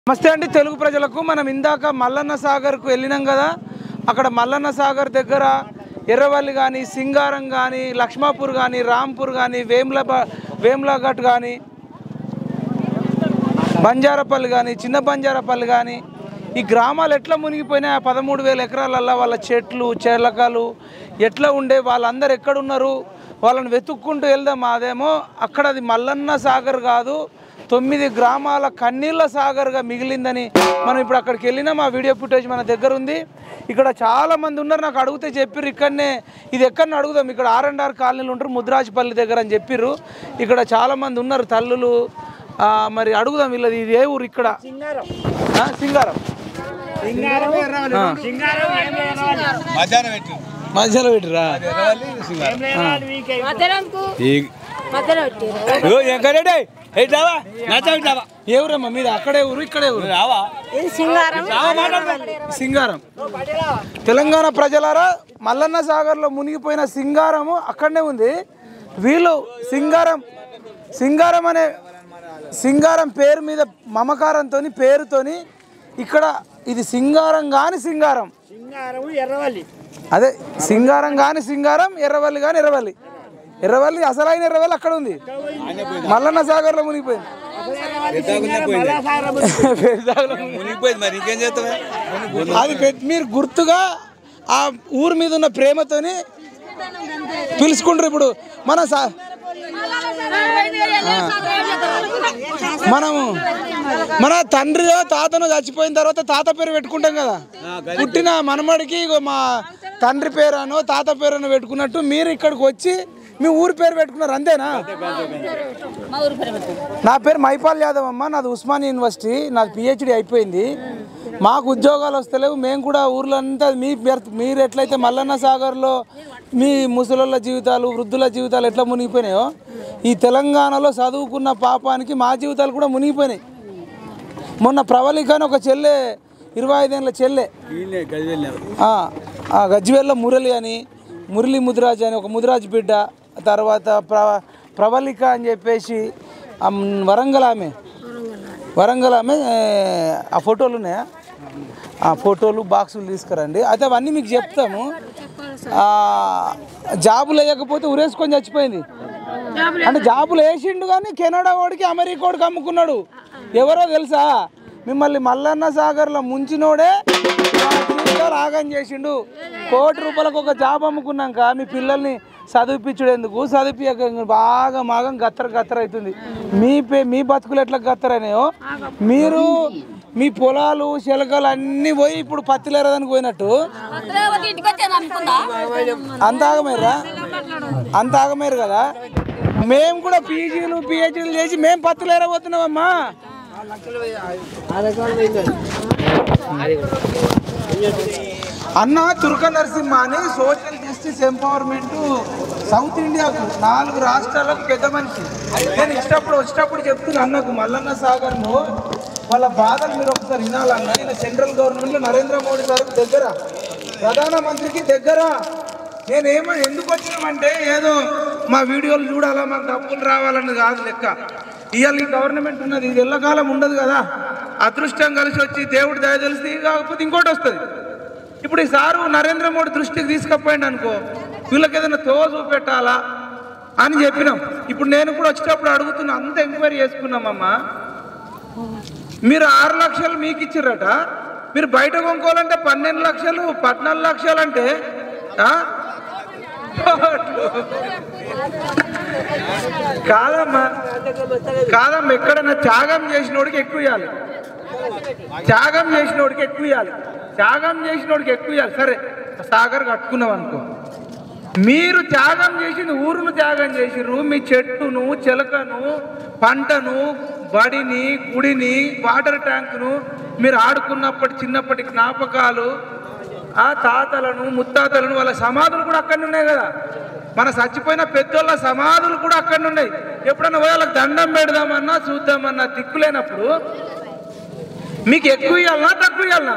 నమస్తే అండి తెలుగు ప్రజలకు మనం ఇందాక మల్లన్న సాగర్కు వెళ్ళినాం కదా అక్కడ మల్లన్న సాగర్ దగ్గర ఎర్రవల్లి కానీ సింగారం కానీ లక్ష్మాపూర్ కానీ రాంపూర్ కానీ వేమ్ల వేమ్లాఘట్ కానీ బంజారపల్లి కానీ చిన్న బంజారపల్లి కానీ ఈ గ్రామాలు ఎట్లా మునిగిపోయినాయి ఆ పదమూడు వేల ఎకరాలల్లో వాళ్ళ చెట్లు చెర్లకాలు ఎట్లా ఉండే వాళ్ళందరూ ఎక్కడున్నారు వాళ్ళని వెతుక్కుంటూ వెళ్దాం అదేమో అక్కడ అది మల్లన్న సాగర్ కాదు తొమ్మిది గ్రామాల కన్నీళ్ళ సాగర్గా మిగిలిందని మనం ఇప్పుడు అక్కడికి వెళ్ళినాం ఆ వీడియో ఫుటేజ్ మన దగ్గర ఉంది ఇక్కడ చాలా మంది ఉన్నారు నాకు అడిగితే చెప్పిర్రు ఇక్కడనే ఇది ఎక్కడనే అడుగుదాం ఇక్కడ ఆర్ అండ్ ఆర్ కాలనీలు ఉంటారు ముద్రాజపల్లి దగ్గర అని చెప్పిర్రు ఇక్కడ చాలా మంది ఉన్నారు తల్లులు ఆ, మరి అడుగుదాం వీళ్ళది ఇది ఏ ఊరు ఇక్కడ ఆ, సింగారం మధ్యాహ్నం పెట్టు మధ్యలో పెట్టిరా మధ్యాహ్నంకు మధ్యాహ్నం పెట్టారు ఇగో ఎంకరెడ్డి ఎట్టావా నచ్చా ఇట్టావా ఏ ఊరమ్మా మీది అక్కడే ఊరు ఇక్కడే ఊరు రావా ఇది సింగారం సింగారం తెలంగాణ ప్రజలారా మల్లన్న సాగర్లో మునిగిపోయిన సింగారము అక్కడనే ఉంది వీళ్ళు సింగారం సింగారం అనే సింగారం పేరు మీద మమకారంతో పేరుతోని ఇక్కడ ఇది సింగారం కాని సింగారం అదే సింగారం కాని సింగారం ఎర్రవల్లి కాని ఎర్రవల్లి ఎర్రవల్లి అసలైన ఎర్రవల్లి అక్కడ ఉంది మల్లన్న సాగర్లో మునిగిపోయింది పెద్దాగులో మునిగిపోయింది మరి ఇంకేం చేస్తావా అది పెట్- మీరు గుర్తుగా ఆ ఊరి మీద ఉన్న ప్రేమతోని పిలుచుకుంటారు ఇప్పుడు మన సా మనము మన తండ్రి తాతను చచ్చిపోయిన తర్వాత తాత పేరు పెట్టుకుంటాం కదా పుట్టిన మనమడికి ఇగో మా తండ్రి పేరనో తాత పేరనో పెట్టుకున్నట్టు మీరు ఇక్కడికి వచ్చి మీ ఊరి పేరు పెట్టుకున్నారు అంతేనా నా పేరు మైపాల్ యాదవ్ అమ్మ నాది ఉస్మాన్ యూనివర్సిటీ నాది పిహెచ్డి అయిపోయింది మాకు ఉద్యోగాలు వస్తలేవు మేము కూడా ఊర్లో అంతా మీ పేరు- మీరు ఎట్లయితే మల్లన్న సాగర్లో మీ ముసలోళ్ళ జీవితాలు వృద్ధుల జీవితాలు ఎట్లా మునిగిపోయినాయో ఈ తెలంగాణలో చదువుకున్న పాపానికి మా జీవితాలు కూడా మునిగిపోయినాయి మొన్న ప్రవళిక అని ఒక చెల్లె ఇరవై ఐదేళ్ళ చెల్లె ఆ, ఆ గజ్వేల్లో మురళి అని మురళి ముదిరాజ్ అని ఒక ముదిరాజ్ బిడ్డ తర్వాత ప్ర ప్రవళిక అని చెప్పేసి ఆ మ్, వరంగల్ ఆమె వరంగల్ ఆమె ఏ, ఆ ఫోటోలు ఉన్నాయా ఆ ఫోటోలు బాక్సులు తీసుకురండి అయితే అవన్నీ మీకు చెప్తాము ఆ, జాబులు వేయకపోతే ఉరేసుకొని చచ్చిపోయింది అంటే జాబులు వేసిండు కానీ కెనడా వాడికి అమెరికా వాడికి అమ్ముకున్నాడు ఎవరో తెలుసా మిమ్మల్ని మల్లన్న సాగర్లో ముంచినోడే నా జీవితాలు ఆగం చేసిండు కోటి రూపాయలకు ఒక జాబ్ అమ్ముకున్నాక మీ పిల్లల్ని చదివిపించుడు ఎందుకు చదివించక బాగా మాగం గత్తర గత్తర అవుతుంది మీ పే మీ బతుకులు ఎట్లా గత్తరనేయో మీరు మీ పొలాలు శిలకలు అన్నీ పోయి ఇప్పుడు పత్తిలేరదానికి పోయినట్టు ఇంటికి వచ్చాను అనుకుందా అంత ఆగమేరా అంత ఆగమేరు కదా మేము కూడా పీజీలు పిహెచ్డీలు చేసి మేము పత్తులేరబోతున్నామమ్మా అన్న తుర్క నరసింహ అని సోషల్ జస్టిస్ ఎంపవర్మెంట్ సౌత్ ఇండియాకు నాలుగు రాష్ట్రాలకు పెద్ద మనిషి నేను ఇష్టప్పుడు వచ్చినప్పుడు చెప్తున్నా అన్నకు మల్లన్న సాగర్ను వాళ్ళ బాధలు మీరు ఒకసారి వినాలన్న ఈయన సెంట్రల్ గవర్నమెంట్లో నరేంద్ర మోడీ గారికి దగ్గర ప్రధానమంత్రికి దగ్గర నేనేమో ఎందుకు వచ్చినామంటే ఏదో మా వీడియోలు చూడాలా మాకు డబ్బులు రావాలని కాదు లెక్క ఇవాళ ఈ గవర్నమెంట్ ఉన్నది ఇది ఎల్లకాలం ఉండదు కదా అదృష్టం కలిసి వచ్చి దేవుడు దయ తెలిసి కాకపోతే ఇంకోటి వస్తుంది ఇప్పుడు ఈ సారు నరేంద్ర మోడీ దృష్టికి తీసుకుపోయింది అనుకో వీళ్ళకి ఏదైనా తో చూపెట్టాలా అని చెప్పినాం ఇప్పుడు నేను కూడా వచ్చేటప్పుడు అడుగుతున్నా అంత ఎంక్వైరీ చేసుకున్నామమ్మా మీరు ఆరు లక్షలు మీకు ఇచ్చిర్రట మీరు బయట కొనుక్కోవాలంటే పన్నెండు లక్షలు పద్నాలుగు లక్షలు అంటే ఆ? కాదమ్మా కాదమ్మా ఎక్కడన్నా త్యాగం చేసినోడికి ఎక్కువ ఇవ్వాలి త్యాగం చేసినోడికి ఎక్కువ ఇవ్వాలి త్యాగం చేసినోడికి ఎక్కువ ఇవ్వాలి సరే సాగర్ కట్టుకున్నాం అనుకో మీరు త్యాగం చేసింది ఊరును త్యాగం చేసిర్రు మీ చెట్టును చిలకను పంటను బడిని గుడిని వాటర్ ట్యాంకును మీరు ఆడుకున్నప్పటి చిన్నప్పటి జ్ఞాపకాలు ఆ తాతలను ముత్తాతలను వాళ్ళ సమాధులు కూడా అక్కడనే ఉన్నాయి కదా మన చచ్చిపోయిన పెద్దోళ్ళ సమాధులు కూడా అక్కడనే ఉన్నాయి ఎప్పుడన్నా పోయి వాళ్ళకి దండం పెడదామన్నా చూద్దామన్నా దిక్కులేనప్పుడు మీకు ఎక్కువ ఇవ్వాలనా తక్కువ ఇవ్వాలనా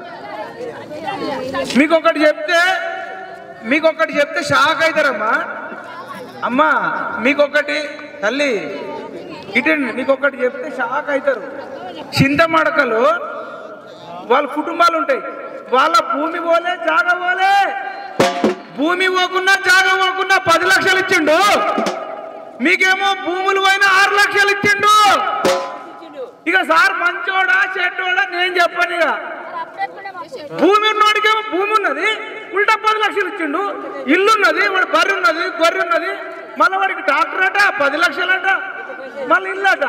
మీకు ఒకటి చెప్తే మీకు ఒకటి చెప్తే షాక్ అవుతారమ్మా అమ్మా మీకు ఒకటి తల్లి ఇటండి మీకు ఒకటి చెప్తే షాక్ అవుతారు చింతమడకలో వాళ్ళ కుటుంబాలు ఉంటాయి వాళ్ళ భూమి పోలే జాగ పోలే భూమి పోకున్నా జాగ పోకున్నా పది లక్షలు ఇచ్చిండు మీకేమో భూములు పోయినా ఆరు లక్షలు ఇచ్చిండు ఇక సార్ మంచోడా చెడ్డోడా నేను చెప్పను ఇక భూమి ఉన్నోడికేమో భూమి ఉన్నది ఉల్టా పది లక్షలు ఇచ్చిండు ఇల్లు ఉన్నది వాడి బర్రె ఉన్నది గొర్రె ఉన్నది మళ్ళీ వాడికి డాక్టర్ అట పది లక్షలట మళ్ళీ ఇల్లు అట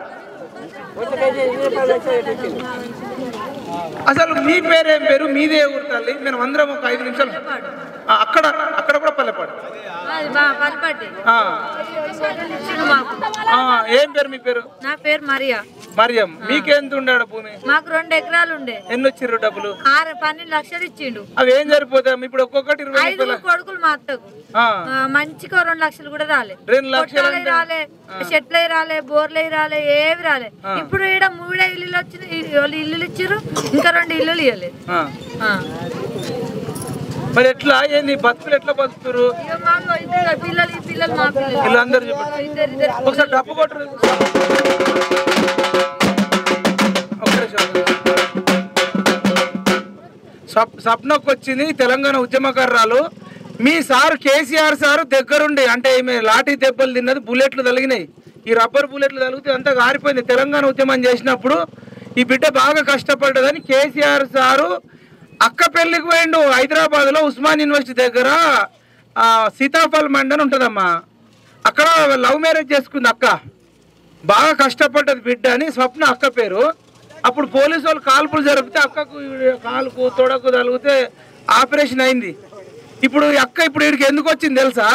అసలు మీ పేరేం పేరు మీదే ఊరు తల్లి మేము అందరం ఒక ఐదు నిమిషాలు ఆ, అక్కడ అక్కడ కూడా పల్లెపాడు అది బా పల్పట్టి ఆ, ఇచ్చిండు మాకు ఆ, ఏం పేరు మీ పేరు నా పేరు మరియా మరియం మీకెంత ఉండాడు భూమి మాకు రెండు ఎకరాలు ఉండే ఎన్ని వచ్చిర్రు డబ్బులు ఆరు పన్నెండు లక్షలు ఇచ్చిండు అవి ఏం సరిపోతాయి ఇప్పుడు ఒక్కొక్కటి ఇరవై ఐదు ముప్పై లక్ష- కొడుకులు మా అత్తకు ఆ, ఆ, మంచిగా రెండు లక్షలు కూడా రాలే రెండు లక్షలు కొట్టాలే అంటే- రాలే చెట్లే రాలే బోర్లే రాలే ఏవి రాలే ఇప్పుడు ఈడ మూడే ఇల్లులు వచ్చిన వాళ్ళు ఇల్లులు ఇచ్చిర్రు ఇంకా రెండు ఇల్లులు ఇవ్వలేదు ఆ. ఆ. మరి ఎట్లా ఏంది బతుకులు ఎట్లా బతుకుతారు ఇక మాకు ఇద్దరు పిల్లలు ఈ పిల్లలు మా పిల్లలు వీళ్ళందరూ చెప్పండి ఇద్దరు ఇద్దరు ఒకసారి డబ్బు కొట్టరు ఒక్క నిమిషం. సప్- సప్నకు వచ్చింది తెలంగాణ ఉద్యమకారురాలు మీ సార్ కేసీఆర్ సార్ దగ్గరుండి అంటే ఈమె లాఠీ దెబ్బలు తిన్నది బుల్లెట్లు తగిలినాయి ఈ రబ్బర్ బుల్లెట్లు తగిలితే అంతా ఆరిపోయింది తెలంగాణ ఉద్యమం చేసినప్పుడు ఈ బిడ్డ బాగా కష్టపడ్డదని కేసీఆర్ సారు అక్క పెళ్లికి పోయిండు హైదరాబాద్ లో ఉస్మాన్ యూనివర్సిటీ దగ్గర ఆ, సీతాఫల్ మండని ఉంటుందమ్మా అక్కడ లవ్ మ్యారేజ్ చేసుకుంది అక్క బాగా కష్టపడ్డది బిడ్డ అని స్వప్న అక్క పేరు అప్పుడు పోలీసు వాళ్ళు కాల్పులు జరిపితే అక్కకు ఈవిడ కాలుకు తొడకు తగిలితే ఆపరేషన్ అయింది ఇప్పుడు ఈ అక్క ఇప్పుడు వీడికి ఎందుకు వచ్చింది తెలుసా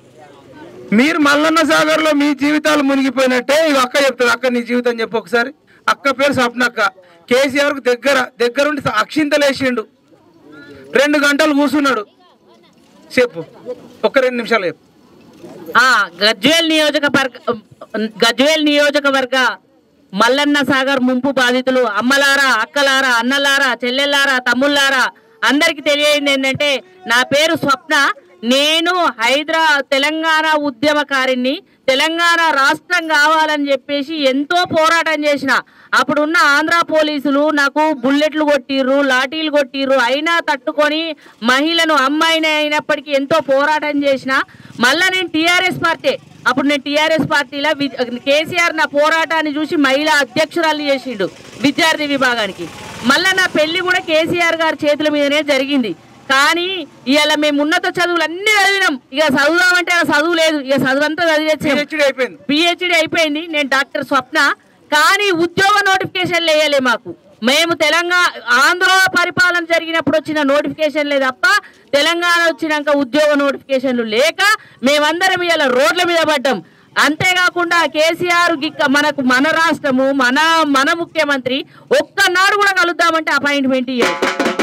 మీరు మల్లన్న సాగర్ లో మీ జీవితాలు మునిగిపోయినట్టే ఈ అక్క చెప్తుంది అక్క నీ జీవితం చెప్పు ఒకసారి అక్క పేరు స్వప్న అక్క కేసీఆర్ కు దగ్గర దగ్గరుండి అక్షింతలేసిండు రెండు గంటలు కూర్చున్నాడు చెప్పు ఒక రెండు నిమిషాలు చెప్పు ఆ గజ్వేల్ నియోజకవర్గ గజ్వేల్ నియోజకవర్గ మల్లన్న సాగర్ ముంపు బాధితులు అమ్మలారా అక్కలారా అన్నలారా చెల్లెల్లారా తమ్ముళ్ళారా అందరికి తెలియదు ఏంటంటే నా పేరు స్వప్న నేను హైదరా తెలంగాణ ఉద్యమకారిని తెలంగాణ రాష్ట్రం కావాలని చెప్పేసి ఎంతో పోరాటం చేసిన అప్పుడున్న ఆంధ్ర పోలీసులు నాకు బుల్లెట్లు కొట్టిర్రు లాఠీలు కొట్టిర్రు అయినా తట్టుకొని మహిళను అమ్మాయిని అయినప్పటికీ ఎంతో పోరాటం చేసిన మళ్ళా నేను టీఆర్ఎస్ పార్టీ అప్పుడు నేను టీఆర్ఎస్ పార్టీలో వి- కేసీఆర్ నా పోరాటాన్ని చూసి మహిళా అధ్యక్షురాలు చేసిండు విద్యార్థి విభాగానికి మళ్ళా నా పెళ్లి కూడా కేసీఆర్ గారి చేతుల మీదనే జరిగింది కానీ ఇవాళ మేము ఉన్నత చదువులు అన్ని చదివినాం ఇక చదువుదామంటే అలా చదువు లేదు ఇక చదువంతా చదివేసాం పిహెచ్డి అయిపోయింది పిహెచ్డి అయిపోయింది నేను డాక్టర్ స్వప్న కానీ ఉద్యోగ నోటిఫికేషన్ వేయలే మాకు మేము తెలంగాణ ఆంధ్ర పరిపాలన జరిగినప్పుడు వచ్చిన నోటిఫికేషన్లే తప్ప తెలంగాణ వచ్చినాక ఉద్యోగ నోటిఫికేషన్లు లేక మేమందరం ఇలా రోడ్ల మీద పడ్డాం అంతేకాకుండా కేసీఆర్ గిక్క మనకు మన రాష్ట్రము మన మన ముఖ్యమంత్రి ఒక్కనాడు కూడా కలుద్దామంటే అపాయింట్మెంట్ ఇయ్యారు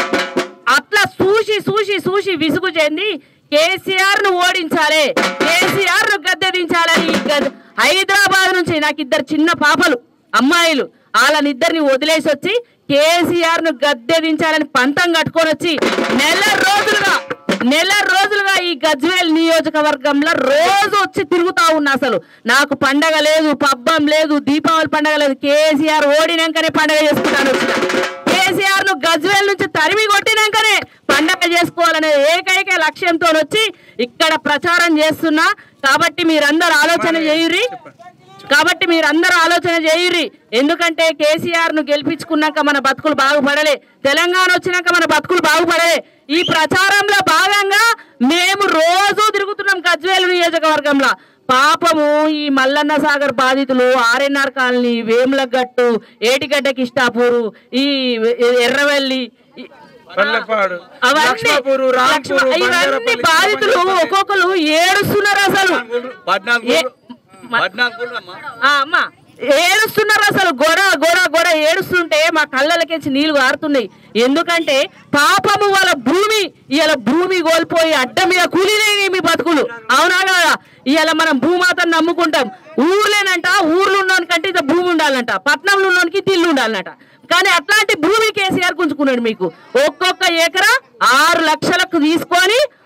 అట్లా చూసి చూసి చూసి విసుగు చెంది కేసీఆర్ ను ఓడించాలి కేసీఆర్ ను గద్దెదించాలని ఈ గద్- హైదరాబాద్ నుంచి నాకు ఇద్దరు చిన్న పాపలు అమ్మాయిలు వాళ్ళనిద్దరిని వదిలేసి వచ్చి కేసీఆర్ ను గద్దెదించాలని పంతం కట్టుకొని వచ్చి నెల రోజులుగా నెల రోజులుగా ఈ గజ్వేల్ నియోజకవర్గంలో రోజు వచ్చి తిరుగుతా ఉన్నా అసలు నాకు పండగ లేదు పబ్బం లేదు దీపావళి పండగ లేదు కేసీఆర్ ఓడినాకనే పండగ చేసుకుంటాను వచ్చిన కేసీఆర్ ను గజ్వేల్ నుంచి తరిమి కొట్టినాకనే పండగ చేసుకోవాలనే ఏకైక లక్ష్యంతో వచ్చి ఇక్కడ ప్రచారం చేస్తున్నా కాబట్టి మీరందరూ ఆలోచన చేయుర్రి కాబట్టి మీరందరూ ఆలోచన చేయుర్రి ఎందుకంటే కేసీఆర్ ను గెలిపించుకున్నాక మన బతుకులు బాగుపడలే తెలంగాణ వచ్చినాక మన బతుకులు బాగుపడలే ఈ ప్రచారంలో భాగంగా మేము రోజు తిరుగుతున్నాం గజ్వేలు నియోజకవర్గంలో పాపము ఈ మల్లన్న సాగర్ బాధితులు ఆర్ఎన్ఆర్ కాలనీ వేములగట్టు ఏటిగడ్డ కిష్టాపూరు ఈ ఎర్రవెల్లి ఈ- పల్లెపాడు అవన్నీ లక్ష్మాపూరు రాంపూరు లక్ష్మ- ఇవన్నీ బంజారాపల్లి, బాధితులు ఒక్కొక్కరు ఏడుస్తున్నారు అసలు పద్నాలుగు ఏ- మ- పద్నాలుగు అమ్మా ఆ, అమ్మ ఏడుస్తున్నారు అసలు గొడ గొడ గొడ ఏడుస్తుంటే మా కళ్ళలకించి నీళ్లు కారుతున్నాయి ఎందుకంటే పాపము వాళ్ళ భూమి ఇవాళ భూమి కోల్పోయి అడ్డ మీద కూలినాయి మీ బతుకులు అవునా కదా ఇవాళ మనం భూమాతను నమ్ముకుంటాం ఊర్లేనంట ఊర్లో ఉన్నోనికంటే ఇంత భూమి ఉండాలంట పట్నంలో ఉన్నోనికి ఇల్లు ఉండాలంట కానీ అట్లాంటి భూమి కేసీఆర్ గుంజుకున్నాడు మీకు ఒక్కొక్క ఎకరా ఆరు లక్షలకు తీసుకొని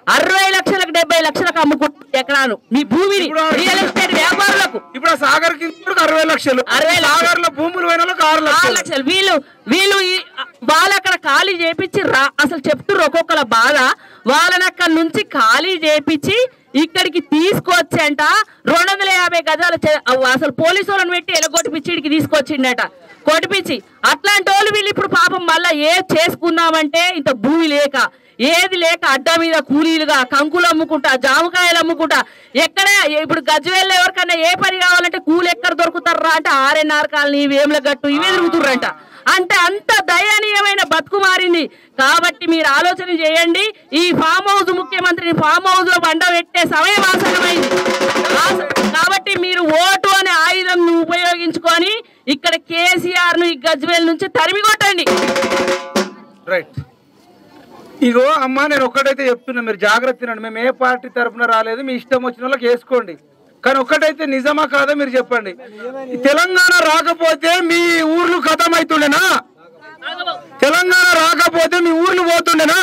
అరవై లక్షలకు డెబ్బై లక్షలకు అమ్ముకుంటున్నారు ఎకరాను మీ భూమిని రియల్ ఎస్టేట్ వ్యాపారులకు ఇప్పుడు ఆ సాగర్ కి అరవై లక్షలు అరవై లక్షలు. సాగర్ లో భూములు పోయిన వాళ్ళకి ఆరు ఆరు లక్షలు లక్షలు వీళ్ళు వీళ్ళు ఈ- వాళ్ళు అక్కడ ఖాళీ చేపించి రా అసలు చెప్తున్నారు ఒక్కొక్కల బాధ వాళ్ళని అక్కడ నుంచి ఖాళీ చేపించి ఇక్కడికి తీసుకొచ్చి అంట రెండు వందల యాభై గజాల చె- అసలు పోలీసు వాళ్ళని పెట్టి ఎలగొట్టిపిచ్చి ఇడికి తీసుకొచ్చిండట కొట్టిపిచ్చి అట్లాంటి వాళ్ళు వీళ్ళు ఇప్పుడు పాపం మళ్ళా ఏ చేసుకుందామంటే ఇంత భూమి లేక ఏది లేక అడ్డ మీద కూలీలుగా కంకులు అమ్ముకుంటా జామకాయలు అమ్ముకుంటా ఎక్కడ ఇప్పుడు గజ్వేల్లో ఎవరికన్నా ఏ పని కావాలంటే కూలి ఎక్కడ దొరుకుతారా అంటే ఆర్ఎన్ఆర్ కాలనీ వేముల గట్టు ఇవే తిరుగుతుర్రంట అంటే అంత దయనీయమైన బతుకు మారింది కాబట్టి మీరు ఆలోచన చేయండి ఈ ఫామ్ హౌస్ ముఖ్యమంత్రిని ఫామ్ హౌస్ లో బండ పెట్టే సమయం ఆసనమైంది ఆస- కాబట్టి మీరు ఓటు అనే ఆయుధం ఉపయోగించుకొని ఇక్కడ కేసీఆర్ ను ఈ గజ్వేల్ నుంచి తరిమి కొట్టండి రైట్ ఇగో అమ్మ నేను ఒక్కటైతే చెప్తున్నా మీరు జాగ్రత్త తినండి మేము ఏ పార్టీ తరపున రాలేదు మీ ఇష్టం వచ్చిన వాళ్ళకి వేసుకోండి కానీ ఒక్కటైతే నిజమా కాదా మీరు చెప్పండి ఈ తెలంగాణ రాకపోతే మీ ఊర్లు ఖతం అవుతుండేనా తెలంగాణ రాకపోతే మీ ఊర్లు పోతుండేనా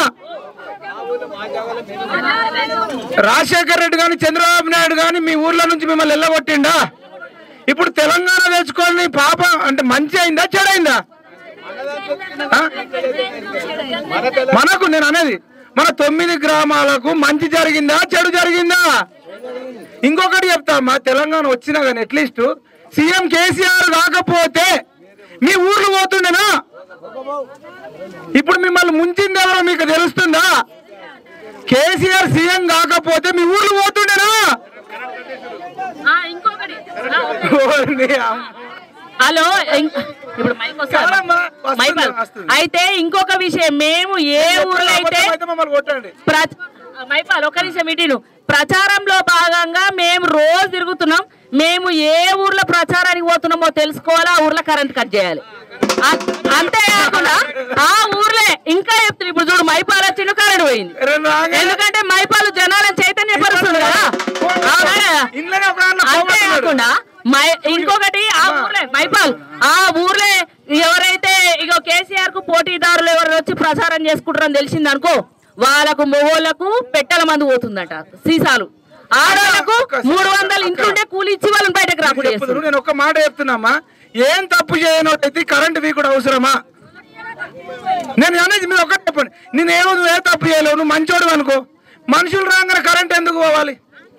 రాజశేఖర్ రెడ్డి కానీ చంద్రబాబు నాయుడు కానీ మీ ఊర్ల నుంచి మిమ్మల్ని వెళ్ళగొట్టిండా ఇప్పుడు తెలంగాణ తెచ్చుకోని పాప అంటే మంచి అయిందా చెడైందా ఆ? మనకు నేను అనేది మన తొమ్మిది గ్రామాలకు మంచి జరిగిందా చెడు జరిగిందా ఇంకొకటి చెప్తా అమ్మా తెలంగాణ వచ్చినా కానీ అట్లీస్ట్ సీఎం కేసీఆర్ కాకపోతే మీ ఊర్లు పోతుండేనా ఇప్పుడు మిమ్మల్ని ముంచింది ఎవరో మీకు తెలుస్తుందా కేసీఆర్ సీఎం కాకపోతే మీ ఊర్లు పోతుండేనా ఆ, ఇంకొకటి ఆ, ఓర్ని అమ్మ. హలో ఇం- ఇప్పుడు మైక్ వస్తుందా? చాలమ్మా, వస్తుంది, మైక్ వస్తుంది. వస్తుంది. అయితే ఇంకొక విషయం మేము ఏ ఊర్లో అయితే అయితే మమ్మల్ని కొట్టండి ప్ర- మైపాల్ ఒక నిమిషం ఇటీను ప్రచారంలో భాగంగా మేము రోజు తిరుగుతున్నాం మేము ఏ ఊర్లో ప్రచారానికి పోతున్నామో తెలుసుకోవాలా ఆ ఊర్లో కరెంట్ కట్ చేయాలి అ- అంతేకాకుండా ఆ ఊర్లే ఇంకా చెప్తున్నారు ఇప్పుడు చూడు మైపాల్ వచ్చిండు కరెంట్ పోయింది రెండు ఆగండి. ఎందుకంటే మైపాలు జనాలను చైతన్యపరుస్తుంది కదా అవునా కదా? ఇంట్లోనే ఒక ఆయన పోగొట్టుకున్నాడు. అంతేకాకుండా మై ఇంకొకటి ఆ ఊర్లే మైపాల్ ఆ ఊర్లే ఎవరైతే ఇగో కేసీఆర్ కు పోటీదారులు ఎవరు వచ్చి ప్రచారం చేసుకుంటారని తెలిసింది అనుకో వాళ్ళకు మొగోళ్లకు పెట్టెల మందు పోతుందట సీసాలు ఆడవాళ్ళకు మూడు వందలు ఇంట్లోండే కూలి ఇచ్చి వాళ్ళని బయటకు రాకుండా చెప్పుదురు. చేస్తున్నారు. నేను ఒక్క మాట చెప్తున్నామా ఏం తప్పు చేయనోటైతే కరెంట్ వీకుడు అవసరమా నేను అనేది మీరు ఒకటి చెప్పండి నేను ఏమో నువ్వు ఏ తప్పు చేయలేవు నువ్వు మంచోడు అనుకో మనుషులు రాగానే కరెంట్ ఎందుకు పోవాలి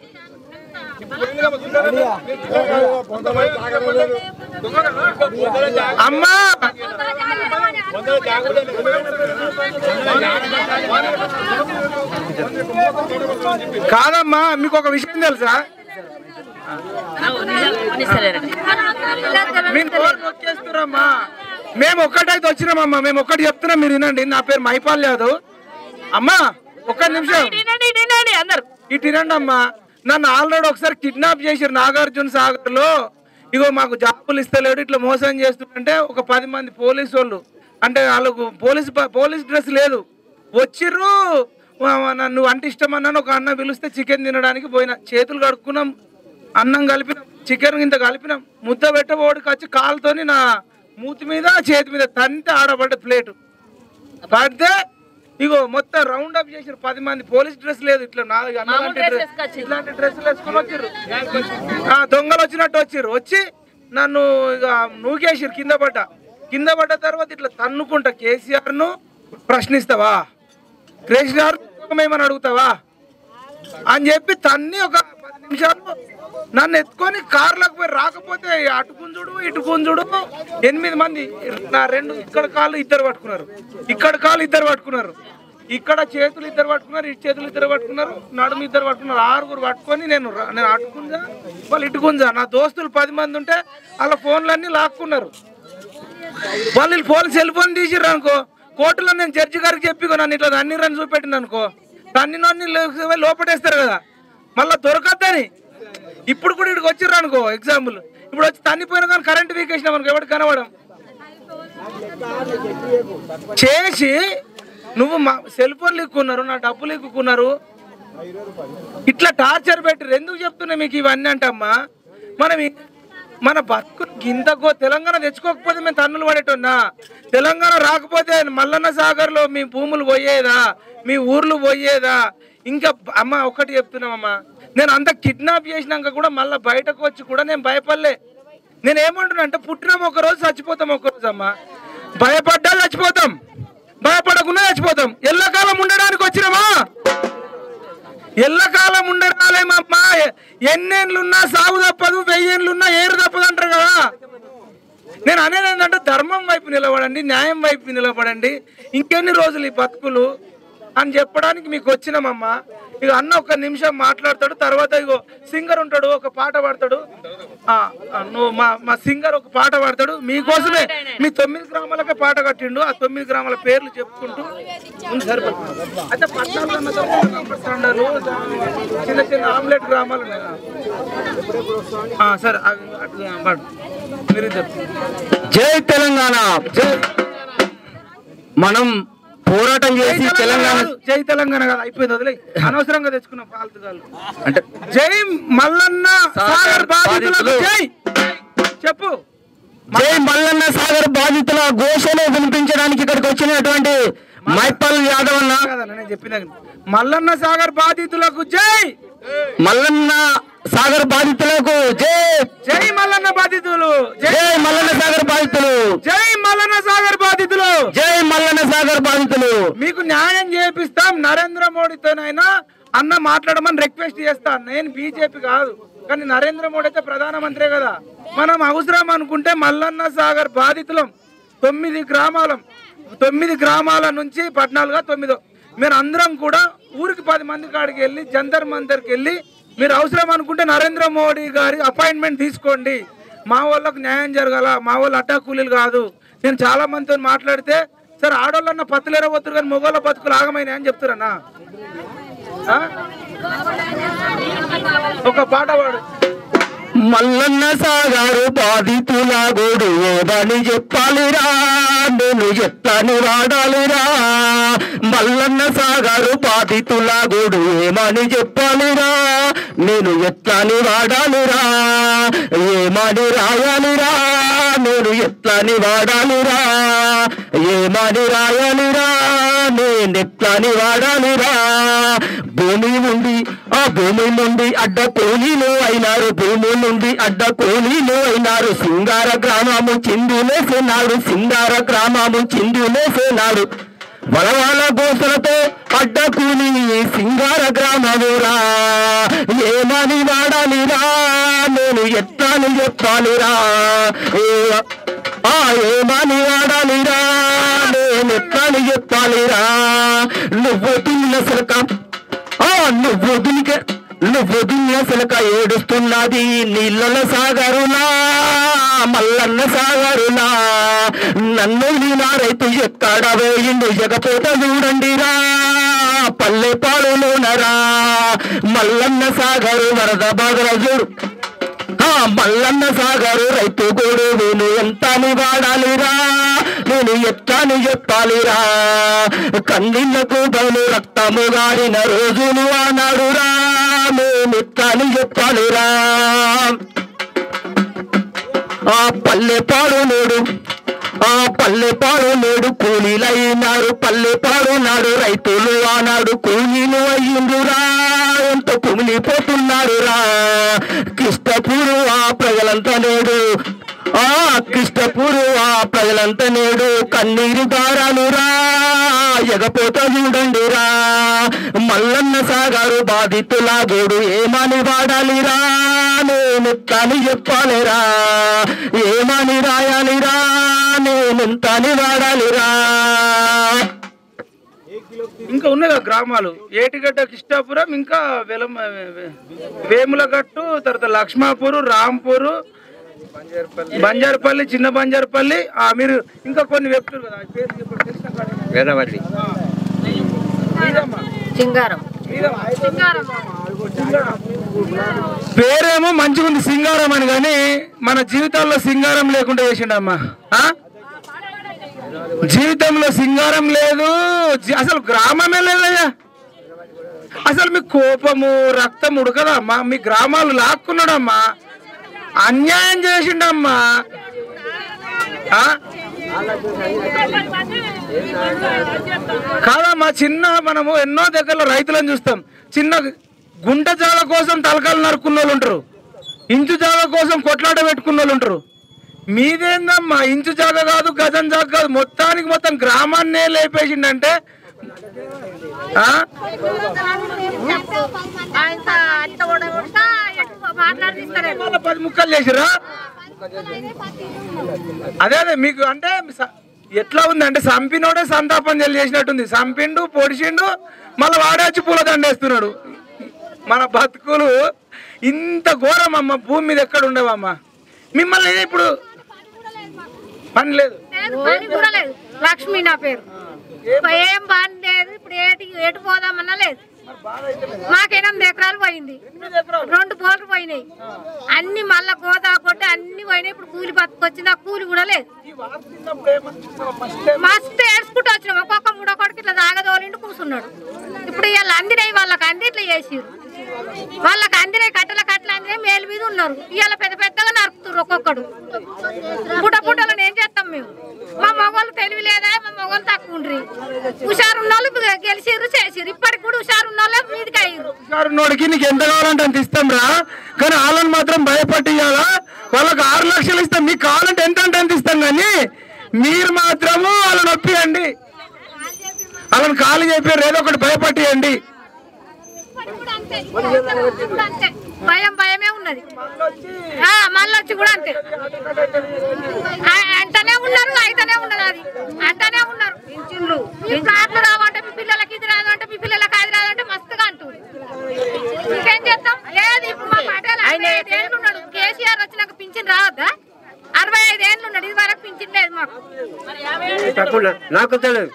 అమ్మా కాదమ్మా మీకు ఒక విషయం తెలుసా మీరు నోరు నొక్కేస్తున్నారమ్మా మేము ఒక్కటైతే వచ్చినామమ్మా మేము ఒక్కటి చెప్తున్నాం మీరు వినండి నా పేరు మైపాల్ యాదవ్ అమ్మా ఒక్క నిమిషం వినండి, వినండి అందరు ఇటు వినండి అమ్మా నన్ను ఆల్రెడీ ఒకసారి కిడ్నాప్ చేసారు నాగార్జున సాగర్ లో ఇగో మాకు జాబులు ఇస్తలేడు ఇట్లా మోసం చేస్తుంటే ఒక పది మంది పోలీసు వాళ్ళు అంటే వాళ్ళకు పోలీస్ పోలీస్ డ్రెస్ లేదు వచ్చిర్రు వా- వా- నన్ను అంటే ఇష్టం అన్నాను ఒక అన్న పిలిస్తే చికెన్ తినడానికి పోయినా చేతులు కడుక్కున్నాం అన్నం కలిపినాం చికెన్ ఇంత కలిపినాం ముద్ద పెట్టబోడికి వచ్చి కాలుతోని నా మూతి మీద చేతి మీద తంతే ఆడబడ్డ ప్లేటు పడితే ఇగో మొత్తం రౌండ్ అప్ చేసారు పది మంది పోలీస్ డ్రెస్ లేదు ఇట్లా నాలుగు అన్నలాంటి dress డ్రెస్ వేసుకొచ్చిర్రు. ఇట్లాంటి డ్రెస్సులు వేసుకొని వచ్చిర్రు ఆ, దొంగలు వచ్చినట్టు వచ్చిర్రు వచ్చి నన్ను ఇక నూకేసిర్రు కింద పడ్డ కింద పడ్డ తర్వాత ఇట్లా తన్నుకుంటా కేసీఆర్ ను ప్రశ్నిస్తావా కేసీఆర్ ఏమని అడుగుతావా అని చెప్పి తన్ని ఒక పది నిమిషాలు నన్ను ఎత్తుకొని కార్లకు పోయి రాకపోతే అటు గుంజుడు ఇటు గుంజుడు ఎనిమిది మంది నా రెండు ఇక్కడ కాళ్ళు ఇద్దరు పట్టుకున్నారు ఇక్కడ కాళ్ళు ఇద్దరు పట్టుకున్నారు ఇక్కడ చేతులు ఇద్దరు పట్టుకున్నారు ఇటు చేతులు ఇద్దరు పట్టుకున్నారు నడుము ఇద్దరు పట్టుకున్నారు ఆరుగురు పట్టుకొని నేను రా- నేను అటుకుంజా వాళ్ళు ఇటుకుంజా నా దోస్తులు పది మంది ఉంటే వాళ్ళ ఫోన్లన్నీ లాక్కున్నారు వాళ్ళు వీళ్ళు ఫోన్ సెల్ ఫోన్ తీసిర్రు అనుకో కోర్టులో నేను జడ్జి గారికి చెప్పి నన్ను ఇట్లా అన్ని రన్ చూపెట్టిన అనుకో తన్ని నన్ను లోపటేస్తారు కదా మళ్ళీ దొరకద్దని ఇప్పుడు కూడా ఇక్కడికి వచ్చిర్రు అనుకో ఎగ్జాంపుల్ ఇప్పుడు వచ్చి తన్నిపోయినా కానీ కరెంట్ వీకేసినాం అనుకో ఎవరికి కనబడం చేసి నువ్వు మా సెల్ ఫోన్ లిక్కున్నారు నా డబ్బులు లిక్కున్నారు ఇట్లా టార్చర్ పెట్టరు ఎందుకు చెప్తున్నా మీకు ఇవన్నీ అంటమ్మా మనం ఈ- మన బతుకు గింతకో తెలంగాణ తెచ్చుకోకపోతే మేము తన్నులు పడేటోన్నా తెలంగాణ రాకపోతే మల్లన్న సాగర్లో మీ భూములు పోయేదా మీ ఊర్లు పోయేదా ఇంకా అమ్మ ఒకటి చెప్తున్నామమ్మా నేను అంత కిడ్నాప్ చేసినాక కూడా మళ్ళీ బయటకు వచ్చి కూడా నేను భయపడలే నేను ఏమంటున్నా అంటే పుట్టినాం ఒక రోజు చచ్చిపోతాం ఒక రోజు అమ్మా భయపడ్డా చచ్చిపోతాం భయపడకుండా చచ్చిపోతాం ఎల్లకాలం ఉండడానికి వచ్చినామా ఎల్లకాలం ఉండరాలేమమ్మా ఎన్నేళ్ళున్నా సాగు తప్పదు వెయ్యేళ్ళున్నా ఏరు తప్పదు అంటారు కదా నేను అనేది ఏంటంటే ధర్మం వైపు నిలబడండి న్యాయం వైపు నిలబడండి ఇంకెన్ని రోజులు ఈ బతుకులు అని చెప్పడానికి మీకు వచ్చినామమ్మా ఇక అన్న ఒక నిమిషం మాట్లాడతాడు తర్వాత ఇగో సింగర్ ఉంటాడు ఒక పాట పాడతాడు ఆ, ఆ, నువ్వు మా మా సింగర్ ఒక పాట పాడతాడు మీకోసమే మీ తొమ్మిది గ్రామాలకే పాట కట్టిండు ఆ తొమ్మిది గ్రామాల పేర్లు చెప్పుకుంటూ ఉంది సరిపోతుంది అయితే పట్టణాల్లో ఉన్న తొమ్మిది తండాలు, చిన్న చిన్న ఆమ్లెట్ గ్రామాలు ఉన్నాయి కదా. ఆ, సరే అవి అటు పాడు మీరు చెప్పండి జై తెలంగాణ జై మనం పోరాటం జై చేసి తెలంగాణ తెలంగాణ కాదు, జై తెలంగాణ కాదు అయిపోయింది వదిలే అనవసరంగా తెచ్చుకున్న పాలతుగాలు అంటే జై మల్లన్న సాగర్ బాధితులకు బాధితులు. జై చెప్పు జై మల్లన్న సాగర్ బాధితుల ఘోషను వినిపించడానికి ఇక్కడికి వచ్చినటువంటి మైపల్ యాదవ్ అన్న కాదన్న నేను చెప్పిన మల్లన్న సాగర్ బాధితులకు జై మల్లన్న సాగర్ బాధితులకు జై జై మల్లన్న బాధితులు జై జై మల్లన్న సాగర్ బాధితులు జై మల్లన్న సాగర్ బాధితులు జై మల్లన్న సాగర్ బాధితులు మీకు న్యాయం చేపిస్తాం నరేంద్ర మోడీతోనైనా అన్న మాట్లాడమని రిక్వెస్ట్ చేస్తాను నేను బీజేపీ కాదు కానీ నరేంద్ర మోడీ అయితే ప్రధానమంత్రి కదా మనం అవసరం అనుకుంటే మల్లన్న సాగర్ బాధితులం తొమ్మిది గ్రామాలం తొమ్మిది గ్రామాల నుంచి పద్నాలుగా తొమ్మిదో మీరు అందరం కూడా ఊరికి పది మంది కాడికి వెళ్ళి జంతర్ మంతర్కి వెళ్ళి మీరు అవసరం అనుకుంటే నరేంద్ర మోడీ గారి అపాయింట్మెంట్ తీసుకోండి మా వాళ్ళకు న్యాయం జరగాల మా వాళ్ళు అడ్డా కూలీలు కాదు నేను చాలా మందితో మాట్లాడితే సార్ ఆడోళ్ళన్న పత్తులేర పోతురు కానీ మొగోళ్ళ బతుకులు ఆగమైనా అని చెప్తారన్నా ఆ? ఒక పాట పాడు మల్లన్న సాగారు బాధితుల గోడు ఏదని చెప్పాలిరా నేను ఎట్లని వాడాలిరా మల్లన్న సాగారు బాధితుల గోడు ఏమని చెప్పాలిరా నేను ఎట్లని వాడాలిరా ఏమని రాయాలిరా నేను ఎట్లని వాడాలిరా ఏమని రాయాలిరా నేను ఎట్లని వాడాలిరా భూమి నుండి ఆ భూమి నుండి అడ్డ కూలీలు అయినారు భూమి నుండి అడ్డ కూలీలు అయినారు సింగార గ్రామము చిందులేసేనాడు సింగార గ్రామము చిందులేసేనాడు వలవాల గోసలతో అడ్డ కూలి సింగార గ్రామమురా ఏమని వాడాలిరా నేను ఎట్లాని చెప్పాలిరా ఏ- ఆ ఏమని వాడాలిరా నేను ఎట్లాని చెప్పాలిరా నువ్వు తిన్న సిలక ఆ నువ్వు దునిక నువ్వు దున్య సిలక ఏడుస్తున్నది నీళ్ళల సాగరులా మల్లన్న సాగరులా నన్ను నా రైతు ఎక్కడ వేయిండు జగపోత చూడండిరా పల్లె పాడులోనరా మల్లన్న సాగరు వరద బాగర చూడు ఆ మల్లన్న సాగరు రైతు గోడు నేను ఎంత వాడాలిరా నేను ఎట్లాని చెప్పాలిరా కన్నీళ్లకు బలు రక్తము గారిన రోజులు ఆనాడురా నేను ఎట్లాని చెప్పాలిరా ఆ పల్లె పాడు నేడు ఆ పల్లె పాడు నేడు కూలీలైనారు పల్లె పాడు నాడు రైతులు ఆనాడు కూలీలు అయ్యిండురా ఎంత కుమిలిపోతున్నారు రా కిష్టపూరు ఆ ప్రజలంతా నేడు ఆ కిష్టపూరు ఆ ప్రజలంతా నేడు కన్నీరు దారాలు రా ఎగపోత చూడండి రా మల్లన్న సాగారు బాధితుల గోడు ఏమని వాడాలిరా నేనెత్తని చెప్పాలిరా ఏమని రాయాలిరా నేనెంతని వాడాలిరా ఇంకా ఉన్నాయి కదా గ్రామాలు ఏటిగడ్డ కిష్టాపురం ఇంకా వెలమ వేములగట్టు తర్వాత లక్ష్మాపూర్ రాంపూర్ బంజారపల్లి చిన్న బంజారపల్లి ఆ మీరు ఇంకా కొన్ని చెప్తారు కదా ఆ పేర్లు చెప్పండి, తెలిసిన కాడికి. వేదవల్లి మీదమ్మా, సింగారం మీదమ్మా. పేరేమో మంచిగా ఉంది సింగారం అని కానీ మన జీవితాల్లో సింగారం లేకుండా చేసిండమ్మా ఆ? జీవితంలో సింగారం లేదు జీ- అసలు గ్రామమే లేదయ్యా అసలు మీ కోపము రక్తం ఉడకదమ్మా మీ గ్రామాలు లాక్కున్నాడమ్మా అన్యాయం చేసిండమ్మా ఆ? కాదమ్మా కాదమ్మా చిన్న మనము ఎన్నో దగ్గరలో రైతులను చూస్తాం చిన్న గుంట జాగ కోసం తలకాలు నరుకున్న వాళ్ళు ఉంటారు ఇంచు జాగ కోసం కొట్లాట పెట్టుకున్న వాళ్ళు ఉంటారు మీదేందమ్మా ఇంచు జాగ కాదు గజం జాగ కాదు మొత్తానికి మొత్తం గ్రామాన్నే లేపేసిండంటే ఆ? ఆయన అంత కూడా ఉంటా ఎటు మాట్లాడిస్తారేమో మళ్ళా పది ముక్కలు చేసిరా అదే అదే మీకు అంటే స- ఎట్లా ఉంది అంటే సంపినోడే సంతాపం చేసినట్టుంది సంపిండు పొడిచిండు మళ్ళీ వాడే వచ్చి పూల దండేస్తున్నాడు మన బతుకులు ఇంత ఘోరం అమ్మ భూమి మీద ఎక్కడ ఉండవమ్మా మిమ్మల్ని ఇప్పుడు పని లేదు లేదు పని కూడా లేదు లక్ష్మి నా పేరు ఏం పని లేదు ఇప్పుడు ఏటి ఎటు పోదామన్నా లేదు మాకు ఎనిమిది ఎకరాలు పోయింది రెండు బోర్లు పోయినాయి అన్ని మళ్ళా గోదా కొట్టి అన్ని పోయినాయి ఇప్పుడు కూలి బతుకొచ్చింది ఆ కూలి కూడా లేదు మస్తు ఏడ్చుకుంటూ వచ్చినాం ఒక్కొక్క మూడో కొడుకు ఇట్లా దాగదోలిండు కూర్చున్నాడు ఇప్పుడు ఇవాళ అందినాయి వాళ్ళకి అంది ఇట్లా చేసిర్రు వాళ్ళకి అందినాయి కట్టెల కట్టెలు అందినాయి మేలు మీద ఉన్నారు ఇవాళ పెద్ద పెద్దగా నరుకుతున్నారు ఒక్కొక్కడు పుట్ట పుట్టలను ఏం చేస్తాం మేము మా మగవాళ్ళు తెలివి లేదా మా మగవాళ్ళు తక్కువ ఉండ్రి హుషారు ఉన్న వాళ్ళు గెలిచిర్రు చేసిర్రు ఇప్పటికి కూడా హుషారు ఉన్న వాళ్ళే మీదికి అయ్యారు నోడికి నీకు ఎంత కావాలంటే అంత ఇస్తాం రా కానీ వాళ్ళని మాత్రం భయపట్టియాలా వాళ్ళకి ఆరు లక్షలు ఇస్తాం మీకు కావాలంటే ఎంత అంటే అంత ఇస్తాం కానీ మీరు మాత్రము వాళ్ళని నొప్పియండి వాళ్ళని కాలు చెప్పారు ఏదో ఒకటి భయపట్టియండి అంతే భయం భయమే ఉన్నది ఆ, మళ్ళీ వచ్చి కూడా అంతే ఆ, అంటనే ఉన్నారు అయితేనే ఉన్నది అది అంటనే ఉన్నారు పింఛన్లు కార్లు రావంటే మీ పిల్లలకి ఇది రాదంటే మీ పిల్లలకి అది రాదంటే మస్తుగా అంటుంది ఇంకేం చేస్తాం లేదు ఇప్పుడు మా పటేల్ అరవై ఐదు ఏళ్ళు ఉన్నాడు కేసీఆర్ వచ్చినాక పింఛన్ రావద్దా అరవై ఐదు ఏళ్ళు ఉన్నాడు ఇది వరకు పింఛన్ లేదు మాకు తప్పకుండా నాకు తెలియదు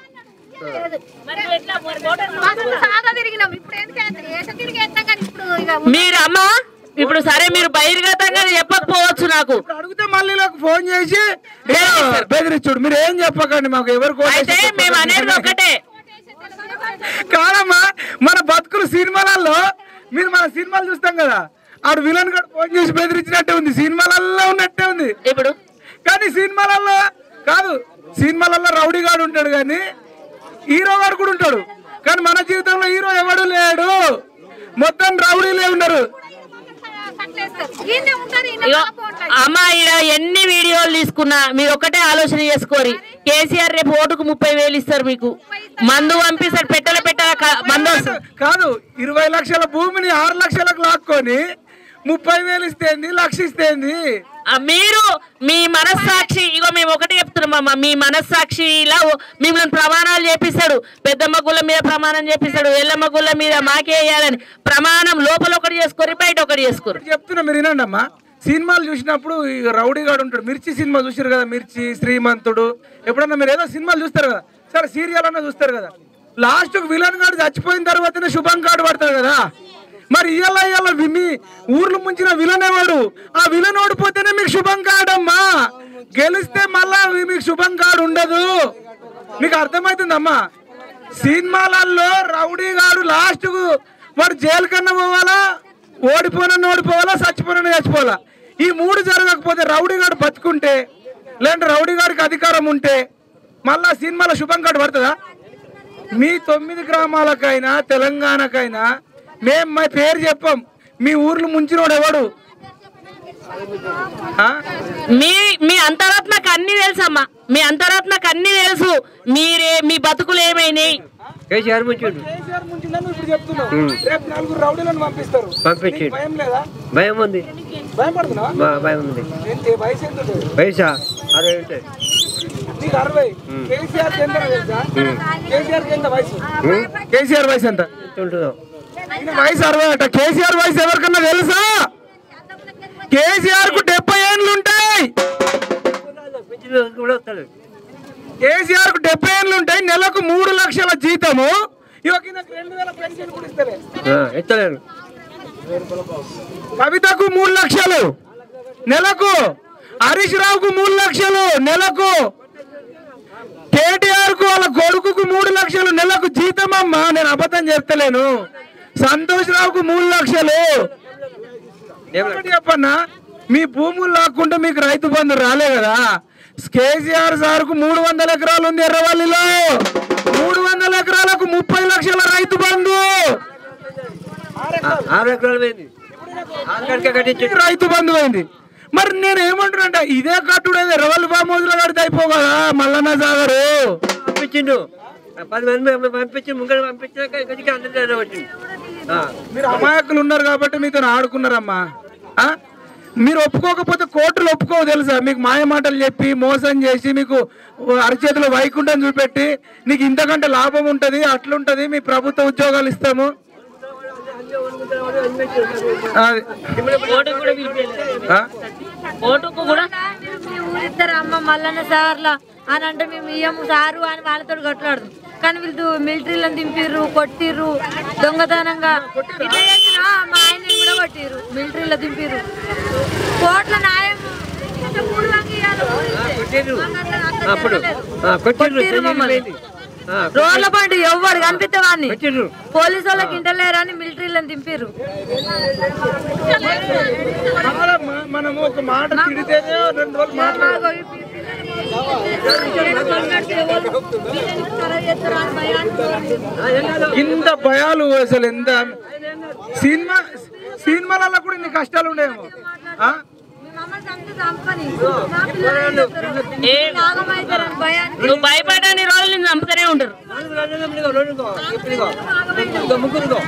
మస్తు సాదా తిరిగినాం ఇప్పుడు ఎందుకంటే ఏట తిరిగి వేస్తాం కానీ ఇప్పుడు ఇక మీరు అమ్మ ఇప్పుడు సరే మీరు బహిర్గతంగా చెప్పకపోవచ్చు నాకు ఇప్పుడు అడిగితే మళ్ళీ నాకు ఫోన్ చేసి ఏదో బెదిరించుడు మీరు ఏం చెప్పకండి మాకు ఎవరు అయితే మేము అనేది ఒకటే కాదమ్మా మన బతుకులు సినిమాలలో మీరు మన సినిమాలు చూస్తాం కదా ఆడు విలన్ గడు ఫోన్ చేసి బెదిరించినట్టే ఉంది సినిమాలలో ఉన్నట్టే ఉంది ఇప్పుడు కానీ సినిమాలలో కాదు సినిమాలలో రౌడీ గాడు ఉంటాడు కానీ హీరో గాడు కూడా ఉంటాడు కానీ మన జీవితంలో హీరో ఎవడు లేడు మొత్తం రౌడీలే ఉన్నారు ఈయనే ఉంటది ఈయన ఇగో పాపం ఉంటది. అమ్మ ఈడ ఎన్ని వీడియోలు తీసుకున్నా మీరు ఒకటే ఆలోచన చేసుకోరి కేసీఆర్ రేపు ఓటుకు ముప్పై వేలు ఇస్తారు మీకు మందు పంపిస్తారు పెట్టల పెట్టల క- మందు వస్తుంది కాదు ఇరవై లక్షల భూమిని ఆరు లక్షలకు లాక్కొని ముప్పై వేలు ఇస్తేంది లక్ష ఇస్తేంది ఆ, మీరు మీ మనస్సాక్షి ఇగో మేము ఒకటే చెప్తున్నామమ్మా మీ మనస్సాక్షిలా ఓ- మిమ్మల్ని ప్రమాణాలు చేపిస్తాడు పెద్దమ్మ గుళ్ళ మీద ప్రమాణం చేపిస్తాడు ఎల్లమ్మ గుళ్ళ మీద మాకే వేయాలని ప్రమాణం లోపల ఒకటి చేసుకోరు బయట ఒకటి చేసుకోరు చెప్తున్నా మీరు వినండి అమ్మా సినిమాలు చూసినప్పుడు ఈ రౌడీ గాడు ఉంటాడు మిర్చి సినిమా చూసారు కదా మిర్చి శ్రీమంతుడు ఎప్పుడన్నా మీరు ఏదో సినిమాలు చూస్తారు కదా సరే సీరియల్ అన్నా చూస్తారు కదా లాస్ట్ విలన్ గాడు చచ్చిపోయిన తర్వాతనే శుభం కార్డు పడతాడు కదా మరి ఇయ్యాల ఇయ్యాల వి- మీ ఊర్లు ముంచిన విలన్ ఎవడు ఆ విలన్ ఓడిపోతేనే మీకు శుభం కార్డు అమ్మా గెలిస్తే మళ్ళా మీకు శుభం కార్డు ఉండదు మీకు అర్థమవుతుందమ్మా సినిమాలలో రౌడీ గాడు లాస్ట్ వాడు జైలు కన్నా పోవాలా ఓడిపోనని ఓడిపోవాలా చచ్చిపోనని చచ్చిపోవాలా ఈ మూడు జరగకపోతే రౌడీ గాడు బతుకుంటే లేదంటే రౌడీ గాడికి అధికారం ఉంటే మళ్ళా సినిమాలో శుభం కార్డు పడుతుందా మీ తొమ్మిది గ్రామాలకైనా తెలంగాణకైనా మేం మా పేరు చెప్పాం మీ ఊర్లు ముంచినోడు ఎవడు ఆ? మీ మీ అంతరాత్మకు అన్ని తెలుసమ్మా మీ అంతరాత్మకు అన్ని తెలుసు మీరే మీ బతుకులు ఏమైనాయి కేసీఆర్ ముంచుండు కేసీఆర్ ముంచిందని ఇప్పుడు చెప్తున్నావు రేపు నలుగురు రౌడీలను పంపిస్తారు పంపించిండు. నీకు భయం లేదా భయం ఉంది భయం పడుతున్నావా మా భయం ఉంది ఏంటి వయసు ఎంత ఉంటుంది పైసా అరవై ఉంటాయి నీకు అరవై కేసీఆర్ ఎంత తెలుసా కేసీఆర్ ఎంత వయసు కేసీఆర్ వయసు ఎంత ఎంత ఉంటుందో ఈయన వయసు అరవై అట కేసీఆర్ వయసు ఎవరికన్నా తెలుసా కేసీఆర్ కు డెబ్బై ఏళ్ళు ఉంటాయి పింఛను కూడా వస్తాడు కేసీఆర్ కు డెబ్బై ఏళ్ళు ఉంటాయి నెలకు మూడు లక్షల జీతము ఇవాళ ఈయనకు రెండు వేల పెన్షన్ కూడా ఇస్తలే ఎత్తలేరు కవితకు మూడు లక్షలు నెలకు హరీష్ రావుకు మూడు లక్షలు నెలకు కేటీఆర్ కు వాళ్ళ కొడుకుకు మూడు లక్షలు నెలకు జీతం అమ్మా నేను అబద్ధం చెప్తలేను సంతోష్ రావుకు మూడు లక్షలు ఒకటి చెప్పన్నా మీ భూములు లాక్కుంటే మీకు రైతు బంధు రాలే కదా కేసీఆర్ సార్ కు మూడు వందల ఎకరాలు ఉంది ఎర్రవల్లిలో మూడు వందల ఎకరాలకు ముప్పై లక్షల రైతు బంధు ఆరు ఎకరాలు పోయింది ఆరు కడికే కట్టించి రైతు బంధు అయింది మరి నేను ఏమంటున్నా ఇదే కట్టుడు రెవల్ ఫామ్ హౌస్ లో కడితే అయిపో కదా మల్లన్న సాగరు పంపించిండు ఆ పది మంది పంపించి ముంగడు పంపించాక గదికి అందరూ వచ్చింది ఆ. మీరు అమాయకులు ఉన్నారు కాబట్టి మీతో ఆడుకున్నారమ్మా ఆ? మీరు ఒప్పుకోకపోతే కోర్టులు ఒప్పుకో తెలుసా మీకు మాయ మాటలు చెప్పి మోసం చేసి మీకు అరచేతిలో వైకుంఠం చూపెట్టి నీకు ఇంతకంటే లాభం ఉంటుంది అట్లుంటది మీ ప్రభుత్వ ఉద్యోగాలు ఇస్తాము అది. ఓటుకు కూడా పిలిపియలేదు. ఆ? ఓటుకు కూడా మీ ఊరిద్దరు అమ్మ మల్లన్న సార్లా అని అంటే మేము ఇయ్యము సారు అని వాళ్ళతో కొట్లాడదు కానీ వీళ్ళు మిలిటరీలో దింపిర్రు కొట్టిర్రు దొంగతనంగా ఇట్లా చేసిన మా ఆయన కూడా కొట్టిర్రు మిలిటరీలో దింపిర్రు కోట్ల న్యాయం మూడు వంగి ఇయ్యాలి. కొట్టిర్రు. మాకు అట్లా- అట్లా అప్పుడు జరగలేదు. ఆ, కొట్టిర్రు కొట్టిర్రు చెయ్యి మమ్మల్ని. పోయింది. ఆ, రోడ్ల పండు ఎవ్వడు కనిపిస్తే వాడిని కొట్టిర్రు పోలీసు వాళ్ళకి ఇంటలేరని మిలిటరీలో దింపిర్రు కాదమ్మా, మనము ఒక మాట తిడితేనే రెండు రోజులు మాట్లాడాలి మాకు ఈ పిల్లలు భయానికి ఇంత భయాలు అసలు ఎంత సినిమా సినిమాలలో కూడా ఇన్ని కష్టాలు ఉండేమో ఆ? ఏ నువ్వు భయపడని రోజులు నేను చంపుతూనే ఉంటారు ఇదిగో, రెండు ఇదిగో, ఇప్పుడు ఇదిగో. ఇదిగో, ముగ్గురు ఇదిగో.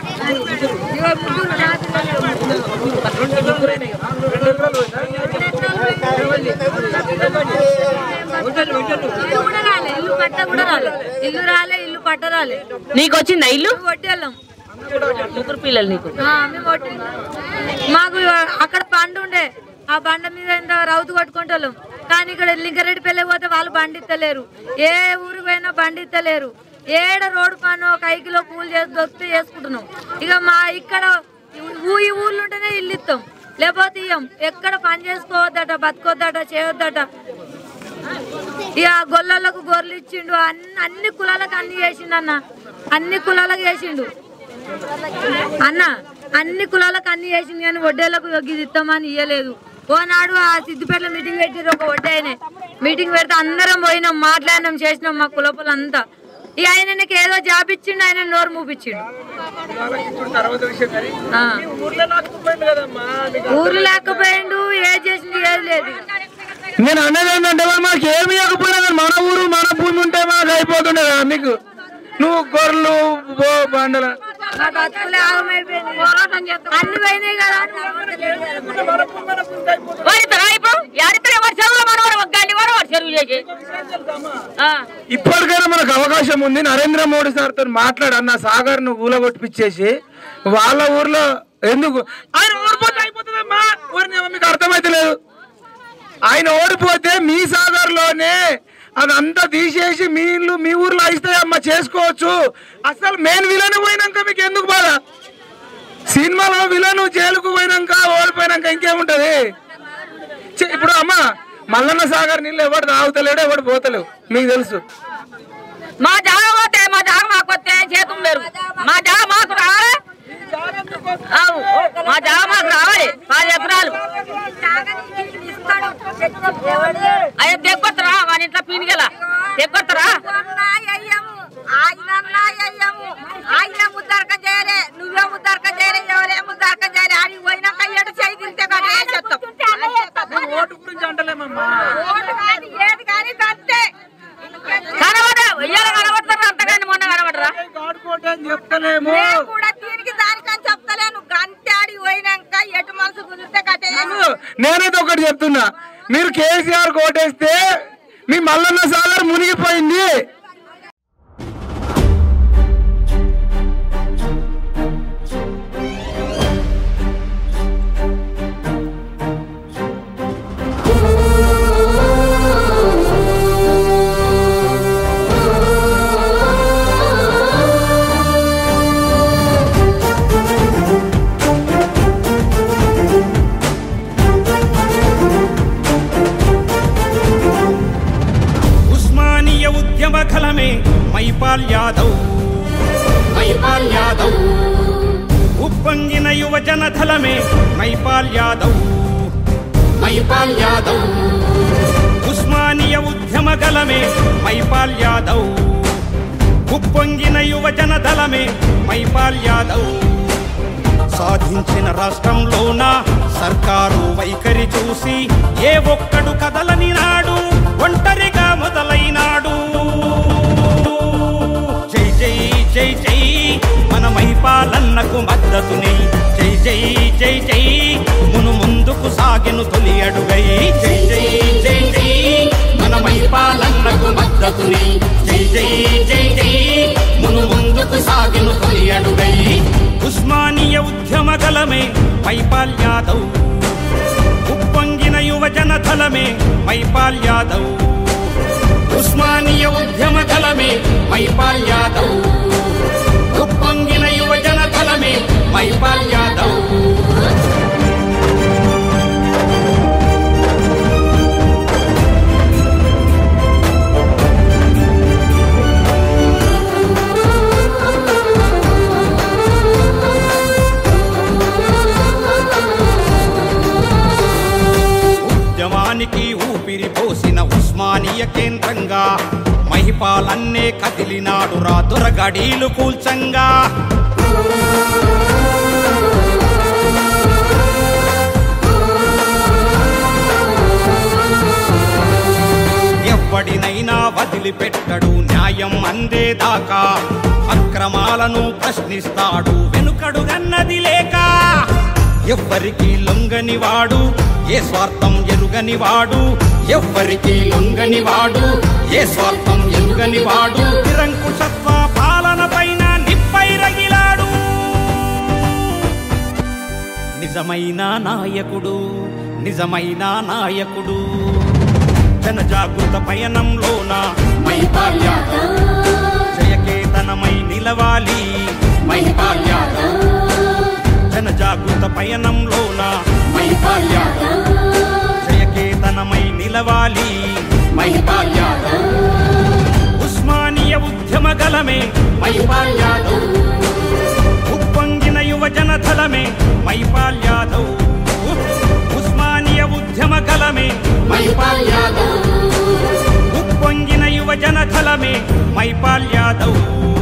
ఇల్లు కూడా రాలే ఇల్లు పట్ట కూడా రాలే ఇల్లు రాలే ఇల్లు పట్ట రాలే నీకు వచ్చిందా ఇల్లు కొట్టేళ్ళం ముగ్గురు పిల్లలు నీకు ఆ, మేము కొట్టి మాకు అక్కడ బండి ఉండే ఆ బండ మీద ఎంత రౌతు కొట్టుకుంటాం కానీ ఇక్కడ లింగారెడ్డి పెళ్ళి పోతే వాళ్ళు బండి ఇత్తలేరు ఏ ఊరికి పోయినా బండి ఇత్తలేరు ఏడ రోడ్డు పని ఒక ఐకిలో కూలి చేసి దొరికితే చేసుకుంటున్నాం ఇక మా ఇక్కడ ఊ ఈ ఊర్లో ఉంటేనే ఇల్లు ఇస్తాం లేకపోతే ఇయ్యం ఎక్కడ పని చేసుకోవద్దట బతకొద్దట చేయొద్దట ఇక గొల్లలకు గొర్రెలు ఇచ్చిండు అన్ని అన్ని కులాలకు అన్ని చేసిండు అన్న అన్ని కులాలకు చేసిండు అన్న అన్ని కులాలకు అన్ని చేసింది కానీ వడ్డేలకు ఇది ఇస్తామని ఇయ్యలేదు ఓనాడు ఆ సిద్దిపేటలో మీటింగ్ పెట్టిర్రు ఒక వడ్డీ ఆయన మీటింగ్ పెడితే అందరం పోయినాం మాట్లాడినాం చేసినాం మా కులపులంతా ఇక ఆయన నీకు ఏదో జాబ్ ఇచ్చిండు ఆయన నోరు మూపించిండు ఇప్పుడు తర్వాత విషయం కానీ ఆ. ఈ ఊర్లో లేకపోయింది కదమ్మా నీకు ఊరు లేకపోయిండు ఏది చేసింది ఏది లేదు నేను అనేది ఏంటంటే మరి మాకు ఏమి ఇవ్వకపోయినా కానీ మన ఊరు మన భూమి ఉంటే మాకు అయిపోతుండే కదా మీకు నువ్వు గొర్రెలు బో బండల మా బతుకులే ఆగమైపోయింది పోరాటం చేస్తాం అన్ని పోయినాయి కదా వాడిస్తారా ఇప్పుడు యాడిస్తారా వాడి చెరువులో మనవాడు ఒక గండి వాడు వాడు చెరువు చేసి ఆ. ఇప్పటికైనా మనకు అవకాశం ఉంది నరేంద్ర మోడీ సార్తో మాట్లాడు అన్న సాగర్ ను ఊలగొట్టిపించేసి వాళ్ళ ఊర్లో ఎందుకు ఆయన ఓడిపోతే అయిపోతుందమ్మా ఊరిని మీకు అర్థమైతే లేదు ఆయన ఓడిపోతే మీ సాగర్ లోనే అదంతా తీసేసి మీ ఇల్లు మీ ఊర్లో ఇస్తాయమ్మా చేసుకోవచ్చు అసలు మెయిన్ విలన్ పోయినాక మీకు ఎందుకు బాధ సినిమాలో విలన్ జైలుకు పోయినాక ఓడిపోయినాక ఇంకేముంటది చి- ఇప్పుడు అమ్మ మల్లన్న సాగర్ నీళ్ళు ఎవడు తాగుతలేడు ఎవడు పోతలేవు మీకు తెలుసు మా జాగ పోతే మా జాగ మాకు వస్తే చేతులు లేరు మా జాగ మాకు రావాలి అవు. మా జాగ మాకు రావాలి పది ఎకరాలు అయ్యో తెగొత్తరా వాని ఇంట్లో పీనిగల తెగొత్తరా ఆయన ముద్దారకం చేయలే నువ్వే ముద్దారకం చేయలే ఎవరే ముద్దారకం చేయలే ఆడికి పోయినాక ఏడు చేయి తింటే కానీ ఏం చెప్తాం ఓటు గురించి అంటలేమమ్మా ఓటు కాదు ఏది కానీ అంతే కనబడ ఇయ్యాల కనబడతారు అంతగాని మొన్న కనబడరా ఆడుకోవటం అని చెప్తలేము నేను కూడా దీనికి దానికని చెప్తలేను గంట ఆడికి పోయినాక ఎటు మనసు కుదిరితే కట్టే నేనైతే ఒకటి చెప్తున్నా మీరు కేసీఆర్ కోటేస్తే మీ మల్లన్న సాగర్ మునిగిపోయింది ఉస్మానియ ఉద్యమ కలమే మైపాల్ యాదవ్ మైపాల్ యాదవ్ ఉప్పొంగిన యువజన ధలమే మైపాల్ యాదవ్ మైపాల్ యాదవ్ ఉస్మానియ ఉద్యమ కలమే మైపాల్ యాదవ్ ఉప్పొంగి యువజన దళమే మైపాల్ యాదవ్ సాధించిన రాష్ట్రంలోన సర్కారు వైఖరి చూసి ఏ ఒక్కడు కదలని నాడు ఒంటరిగా మొదలైనాడు జై జై జై జై మన మైపాలన్నకు మద్దతుని జై జై జై జై మును ముందుకు సాగెను తొలి అడుగై జై జై జై జై మన మైపాలన్నకు మద్దతుని జై జై జై జై మును ముందుకు సాగెను తొలి అడుగై ఉస్మానియ ఉద్యమ గలమే మైపాల్ యాదవ్ ఉప్పొంగిన యువజన దళమే మైపాల్ యాదవ్ ఉస్మానియ ఉద్యమ దళమే మైపాల్ యాదవ్ ఉప్పొంగిన యువజన దళమే మైపాల్ యాదవ్ ఉద్యమానికి ఊపిరి పోసిన ఉస్మానియ కేంద్రంగా మహిపాలన్నే కదిలినాడు రా దొరగడీలు కూల్చంగా ఎవ్వడినైనా వదిలిపెట్టడు న్యాయం అందేదాకా అక్రమాలను ప్రశ్నిస్తాడు వెనుకడు గన్నది లేక ఎవ్వరికి లొంగని వాడు ఏ స్వార్థం ఎరుగని వాడు ఎవ్వరికి లొంగని వాడు ఏ స్వార్థం ఎరుగని వాడు నిరంకుశత్వ పాలన పైన నిప్పై రగిలాడు నిజమైన నాయకుడు నిజమైన నాయకుడు జనజాగృత పయనంలోన మైపాల్య జయకేతనమై నిలవాలి మైపాల్య జనజాగృత పయనంలోన మైపాల్య జయకేతనమై నిలవాలి మైపాల్య ఉస్మానియ ఉద్యమ గలమే మైపాల్ యాదవ్ ఉప్పొంగిన యువజన దళమే మైపాల్ యాదవ్ ఉస్మానియ ఉద్యమ గలమే మైపాల్ యాదవ్ ఉప్పొంగిన యువజన దళమే మైపాల్ యాదవ్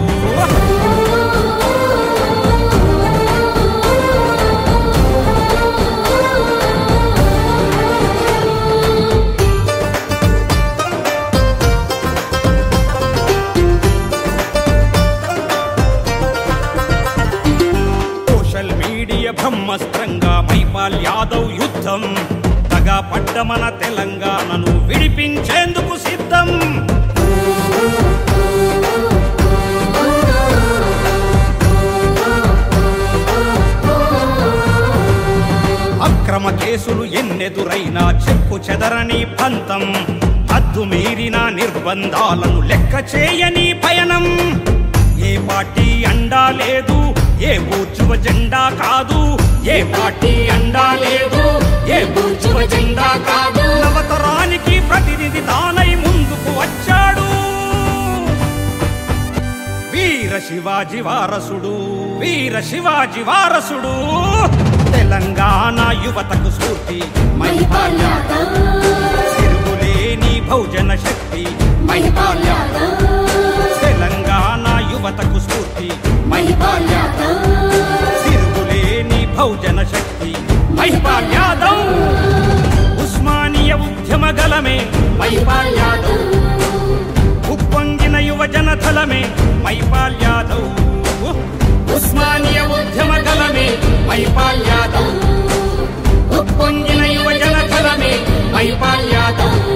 సోషల్ మీడియా బ్రహ్మస్త్రంగా మైపాల్ యాదవ్ యుద్ధం తగా పడ్డ మన తెలంగాణను విడిపించేందుకు సిద్ధం అక్రమ కేసులు ఎన్నెదురైనా చెక్కు చెదరని పంతం హద్దు మీరిన నిర్బంధాలను లెక్క చేయని పయనం ఏ పార్టీ అండా లేదు ఏ బూర్జువ జెండా కాదు ఏ పార్టీ అండా లేదు ఏ బూర్జువ జెండా కాదు నవతరానికి ప్రతినిధి తానై ముందుకు వచ్చాడు వీర శివాజీ వారసుడు వీర శివాజీ వారసుడు తెలంగాణ యువతకు స్ఫూర్తి మైపాల్ యాదవ్. తిరుగులేని బహుజన శక్తి మైపాల్ యాదవ్. తెలంగాణ యువతకు స్ఫూర్తి మైపాల్ యాదవ్. తిరుగులేని బహుజన శక్తి మైపాల్ యాదవ్ ఉస్మానియ ఉద్యమ గలమే మైపాల్ యాదవ్ ఉప్పొంగిన యువజన దళమే మైపాల్ యాదవ్ ఉస్మానియ ఉద్యమ దళమే మైపాల్ యాదవ్ ఉప్పొంగిన యువజన దళమే మైపాల్ యాదవ్